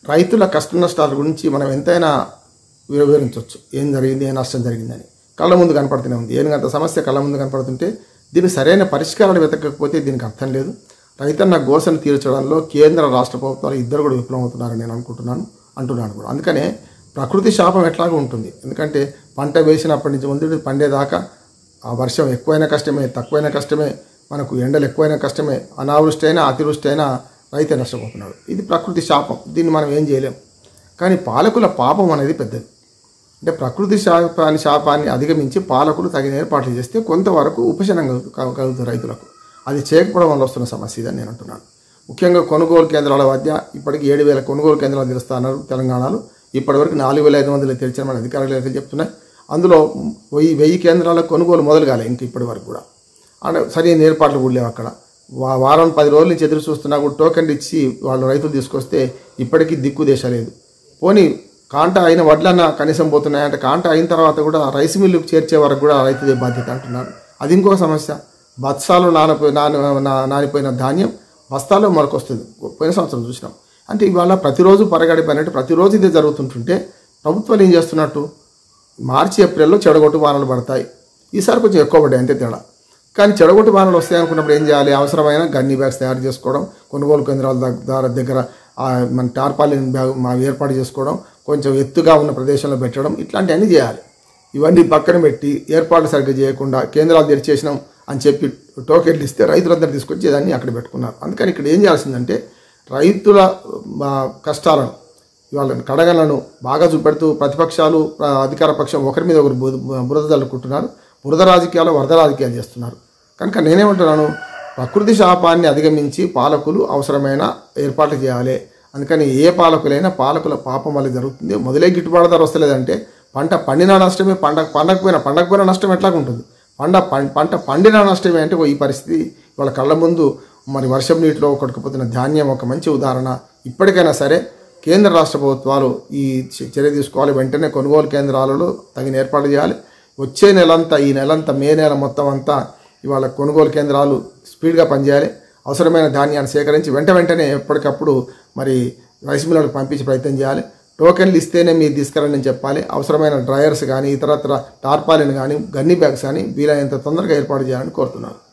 రైతుల కష్ట నష్టాల గురించి మనం ఎంతైనా వివరించవచ్చు ఏం జరిగింది ఏ నష్టం జరిగిందని కళ్ళ ముందు కనపడుతూనే ఉంది ఏనుగంత సమస్య కళ్ళ ముందు కనపడుతుంటే దీనికి సరైన పరిష్కారాలు వెతకకపోతే దీనికి అర్థం లేదు రైతన్న గోసను తీర్చడంలో కేంద్ర రాష్ట్ర ప్రభుత్వాలు ఇద్దరు కూడా విఫలమవుతున్నారని నేను అనుకుంటున్నాను అంటున్నాను కూడా అందుకనే ప్రకృతి శాపం ఎట్లాగో ఉంటుంది ఎందుకంటే పంట వేసినప్పటి నుంచి ముందు పండేదాకా ఆ వర్షం ఎక్కువైనా కష్టమే తక్కువైనా కష్టమే మనకు ఎండలు ఎక్కువైనా కష్టమే అనావృష్టి అయినా అతివృష్టి అయినా రైతే నష్టపోతున్నాడు ఇది ప్రకృతి శాపం దీన్ని మనం ఏం చేయలేం కానీ పాలకుల పాపం అనేది పెద్దది అంటే ప్రకృతి శాపాన్ని శాపాన్ని అధిగమించి పాలకులు తగిన ఏర్పాట్లు చేస్తే కొంతవరకు ఉపశమనం కలుగు కలుగు- కలుగుతుంది రైతులకు అది చేయకపోవడం వల్ల వస్తున్న సమస్య ఇదని నేను అంటున్నాను ముఖ్యంగా కొనుగోలు కేంద్రాల మధ్య ఇప్పటికి ఏడు వేల కొనుగోలు కేంద్రాలు తెరుస్తున్నారు తెలంగాణలో ఇప్పటివరకు నాలుగు వేల ఐదు వందలు తెరిచిన మన అధికారులు అయితే చెప్తున్నాయి అందులో వెయ్యి వెయ్యి కేంద్రాల కొనుగోలు మొదలు కాలే ఇంక ఇప్పటి వరకు కూడా అంటే సరైన ఏర్పాట్లు కూడా లేవు అక్కడ వా- వారం పది రోజుల నుంచి ఎదురు చూస్తున్నా కూడా టోకెన్ ఇచ్చి వాళ్ళు రైతులు తీసుకొస్తే ఇప్పటికీ దిక్కు దేశ లేదు పోనీ కాంట అయిన వడ్లన్న కనీసం పోతున్నాయంటే కాంట అయిన తర్వాత కూడా రైస్ మిల్లుకు చేర్చే వరకు కూడా రైతుదే బాధ్యత అంటున్నారు అది ఇంకో సమస్య బత్సాలు నానపోయి నాని నా- నానిపోయిన ధాన్యం బస్తాల్లో మరొకొస్తుంది పోయిన సంవత్సరం చూసినాం అంటే ఇవాళ ప్రతిరోజు పరగడి పని అంటే ప్రతిరోజు ఇదే జరుగుతుంటుంటే ప్రభుత్వాలు ఏం చేస్తున్నట్టు మార్చి ఏప్రిల్లో చెడగొట్టు వానలు పడతాయి ఈసారి కొంచెం ఎక్కువ పడ్డాయి అంతే తేడా కానీ చెడగొట్టు వానలు వస్తాయి అనుకున్నప్పుడు ఏం చేయాలి అవసరమైన గన్ని బ్యాగ్స్ తయారు చేసుకోవడం కొనుగోలు కేంద్రాల దగ్- ద్వారా దగ్గర ఆ, మన టార్పాలిన్ బ్యాగ్ మా ఏర్పాటు చేసుకోవడం కొంచెం ఎత్తుగా ఉన్న ప్రదేశంలో పెట్టడం ఇట్లాంటివన్నీ చేయాలి ఇవన్నీ పక్కన పెట్టి ఏర్పాట్లు సరిగ్గా చేయకుండా కేంద్రాలు తెరిచేసినాం అని చెప్పి టోకెన్లు ఇస్తే రైతులందరూ తీసుకొచ్చి దాన్ని అక్కడ పెట్టుకున్నారు అందుకని ఇక్కడ ఏం చేయాల్సిందంటే రైతుల ఆ, కష్టాలను ఇవాళ కడగలను బాగా చూపెడుతూ ప్రతిపక్షాలు ఆ, అధికార పక్షం ఒకరి మీద ఒకరు బురద బురద చల్లుకుంటున్నారు బురద రాజకీయాలు వరద రాజకీయాలు చేస్తున్నారు కనుక నేనేమంటున్నాను ప్రకృతి శాపాన్ని అధిగమించి పాలకులు అవసరమైన ఏర్పాట్లు చేయాలి అందుకని ఏ పాలకులైనా పాలకుల పాపం వల్ల జరుగుతుంది మొదలే గిట్టుబాటు ధర వస్తలేదంటే పంట పండిన నష్టమే పంట పండకపోయినా పండకపోయినా నష్టం ఎట్లాగ ఉంటుంది పంట పం- పంట పండిన నష్టమే అంటే ఈ పరిస్థితి వాళ్ళ కళ్ళ ముందు మరి వర్షం నీటిలో కొట్టుకుపోతున్న ధాన్యం ఒక మంచి ఉదాహరణ ఇప్పటికైనా సరే కేంద్ర రాష్ట్ర ప్రభుత్వాలు ఈ చ- చర్య తీసుకోవాలి వెంటనే కొనుగోలు కేంద్రాలలో తగిన ఏర్పాటు చేయాలి వచ్చే నెలంతా ఈ నెలంతా మే నెల మొత్తం అంతా ఇవాళ కొనుగోలు కేంద్రాలు స్పీడ్గా పనిచేయాలి అవసరమైన ధాన్యాన్ని సేకరించి వెంట వెంటనే ఎప్పటికప్పుడు మరి రైస్ మిల్లులకు పంపించే ప్రయత్నం చేయాలి టోకెన్లు ఇస్తేనే మీరు తీసుకురండి అని చెప్పాలి అవసరమైన డ్రయర్స్ కానీ ఇతరత్ర టార్పాలిన్ కానీ గన్నీ బ్యాగ్స్ కానీ వీలైనంత తొందరగా ఏర్పాటు చేయాలని కోరుతున్నాను